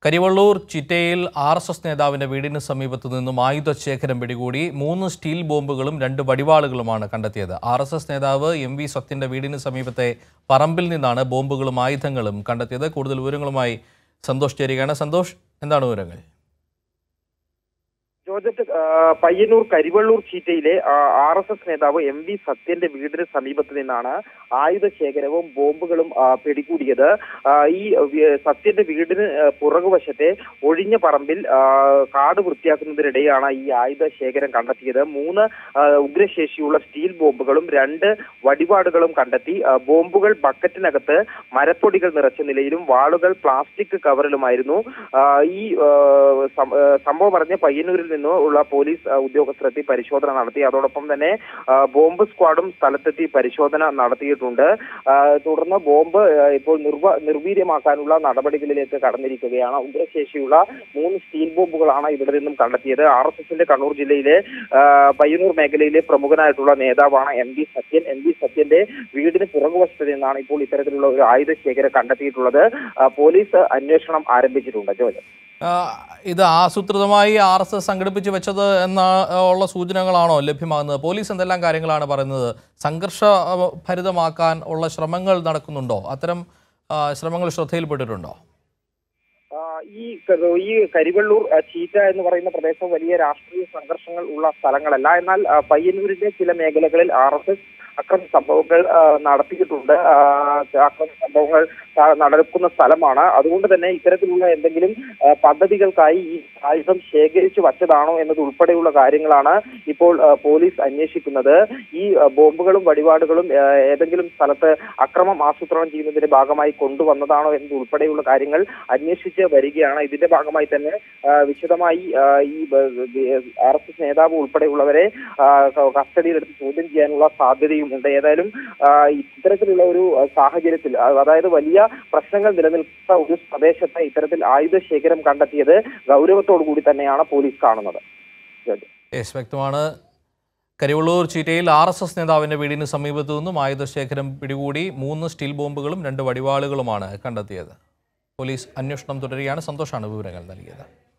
കരിവള്ളൂർ ചിറ്റയിൽ R S S നേതാവിന്റെ വീടിന് സമീപത്തു നിന്നും ആയുധശേഖരം പിടികൂടി മൂന്ന് സ്റ്റീൽ ബോംബുകളും രണ്ട് വടിവാളുകളുമാണ് കണ്ടെത്തിയത് ആർ എസ് എസ് നേതാവ് എം വി സത്യന്റെ വീടിന് സമീപത്തെ പറമ്പിൽ നിന്നാണ് ബോംബുകളും ആയുധങ്ങളും കണ്ടെത്തിയത് കൂടുതൽ വിവരങ്ങളുമായി സന്തോഷ് ചേരുകയാണ് സന്തോഷ് എന്താണ് വിവരങ്ങൾ ജോർജറ്റ് ആ, പയ്യന്നൂർ കരിവള്ളൂർ ചീറ്റയിലെ ആർ എസ് എസ് നേതാവ് എം വി സത്യന്റെ വീടിന് സമീപത്ത് നിന്നാണ് ആയുധ ശേഖരവും ബോംബുകളും ആ, പിടികൂടിയത് ആ, ഈ വി- സത്യന്റെ വീടിന് ആ, പുറകുവശത്തെ ഒഴിഞ്ഞ പറമ്പിൽ ആ, കാട് വൃത്തിയാക്കുന്നതിനിടെയാണ് ഈ ആയുധ ശേഖരം കണ്ടെത്തിയത് മൂന്ന് ആ, ഉഗ്രശേഷിയുള്ള സ്റ്റീൽ ബോംബുകളും രണ്ട് വടിവാടുകളും കണ്ടെത്തി ആ, ബോംബുകൾ ബക്കറ്റിനകത്ത് മരപ്പൊടികൾ നിറച്ച നിലയിലും വാളുകൾ പ്ലാസ്റ്റിക് കവറിലുമായിരുന്നു ആ, ഈ ആ, സം- ആ, സംഭവം അറിഞ്ഞ പയ്യന്നൂരിൽ നിന്ന് ഉള്ള പോലീസ് ആ, ഉദ്യോഗസ്ഥരെത്തി പരിശോധന നടത്തി അതോടൊപ്പം തന്നെ ആ, ബോംബ് സ്ക്വാഡും സ്ഥലത്തെത്തി പരിശോധന നടത്തിയിട്ടുണ്ട് ആ, തുടർന്ന് ബോംബ് ആ, ഇപ്പോൾ നിർവ നിർവീര്യമാക്കാനുള്ള നടപടികളിലേക്ക് കടന്നിരിക്കുകയാണ് ഉഗ്രശേഷിയുള്ള മൂന്ന് സ്റ്റീൽ ബോംബുകളാണ് ഇവിടെ നിന്നും കണ്ടെത്തിയത് ആർ എസ് എസിന്റെ കണ്ണൂർ ജില്ലയിലെ ആ, പയ്യന്നൂർ മേഖലയിലെ പ്രമുഖനായിട്ടുള്ള നേതാവാണ് M V Sathyan M V സത്യന്റെ വീടിന് പുറകുവശത്ത് നിന്നാണ് ഇപ്പോൾ ഇത്തരത്തിലുള്ള ഒരു ആയുധ ശേഖരം കണ്ടെത്തിയിട്ടുള്ളത് ആ, പോലീസ് അന്വേഷണം ആരംഭിച്ചിട്ടുണ്ട് ജോജ് ആ, ഇത് ആസൂത്രിതമായി ആർ എസ് എസ് സംഘടിപ്പിച്ച് വെച്ചത് എന്ന ആ, ഉള്ള സൂചനകളാണോ ലഭ്യമാകുന്നത് പോലീസ് എന്തെല്ലാം കാര്യങ്ങളാണ് പറയുന്നത് സംഘർഷ ആ, ഭരിതമാക്കാൻ ഉള്ള ശ്രമങ്ങൾ നടക്കുന്നുണ്ടോ അത്തരം ആ, ശ്രമങ്ങൾ ശ്രദ്ധയിൽപ്പെട്ടിട്ടുണ്ടോ ആ, ഈ ക- ഈ കരിവള്ളൂർ ആ, ചീറ്റ എന്ന് പറയുന്ന പ്രദേശം വലിയ രാഷ്ട്രീയ സംഘർഷങ്ങൾ ഉള്ള സ്ഥലങ്ങളല്ല എന്നാൽ ആ, പയ്യന്നൂരിന്റെ ചില മേഖലകളിൽ ആർ എസ് എസ് അക്രമ സംഭവങ്ങൾ ആ, നടത്തിയിട്ടുണ്ട് ആ, അക്രമ സംഭവങ്ങൾ ആ, നടക്കുന്ന സ്ഥലമാണ് അതുകൊണ്ട് തന്നെ ഇത്തരത്തിലുള്ള എന്തെങ്കിലും ആ, പദ്ധതികൾക്കായി ഈ ആയുധം ശേഖരിച്ചു വച്ചതാണോ എന്നത് ഉൾപ്പെടെയുള്ള കാര്യങ്ങളാണ് ഇപ്പോൾ ആ, പോലീസ് അന്വേഷിക്കുന്നത് ഈ ആ, ബോംബുകളും വടിവാടുകളും ആ, ഏതെങ്കിലും സ്ഥലത്ത് അക്രമം ആസൂത്രണം ചെയ്യുന്നതിന്റെ ഭാഗമായി കൊണ്ടുവന്നതാണോ എന്നത് ഉൾപ്പെടെയുള്ള കാര്യങ്ങൾ അന്വേഷിച്ച് വരികയാണ് ഇതിന്റെ ഭാഗമായി തന്നെ ആ, വിശദമായി ആ, ഈ ആർ എസ് എസ് നേതാവ് ഉൾപ്പെടെയുള്ളവരെ ആ, ക- കസ്റ്റഡിയിലെടുത്ത് ചോദ്യം ചെയ്യാനുള്ള സാധ്യതയും ഉണ്ട് ഏതായാലും ആ, ഇത്തരത്തിലുള്ള ഒരു ആ, സാഹചര്യത്തിൽ ആ, അതായത് വലിയ പ്രശ്നങ്ങൾ നിലനിൽക്കുന്ന ഒരു പ്രദേശത്ത് ഇത്തരത്തിൽ ആയുധ ശേഖരം കണ്ടെത്തിയത് ഗൗരവത്തോടു കൂടി തന്നെയാണ് പോലീസ് കാണുന്നത് ജോർജ്. യെസ് വ്യക്തമാണ് കരിവള്ളൂർ ചീറ്റയിൽ ആർ എസ് എസ് നേതാവിന്റെ വീടിന് സമീപത്തു നിന്നും ആയുധശേഖരം പിടികൂടി മൂന്ന് സ്റ്റീൽ ബോംബുകളും രണ്ട് വടിവാളുകളുമാണ് കണ്ടെത്തിയത് പോലീസ് അന്വേഷണം തുടരുകയാണ് സന്തോഷാണ് വിവരങ്ങൾ നൽകിയത്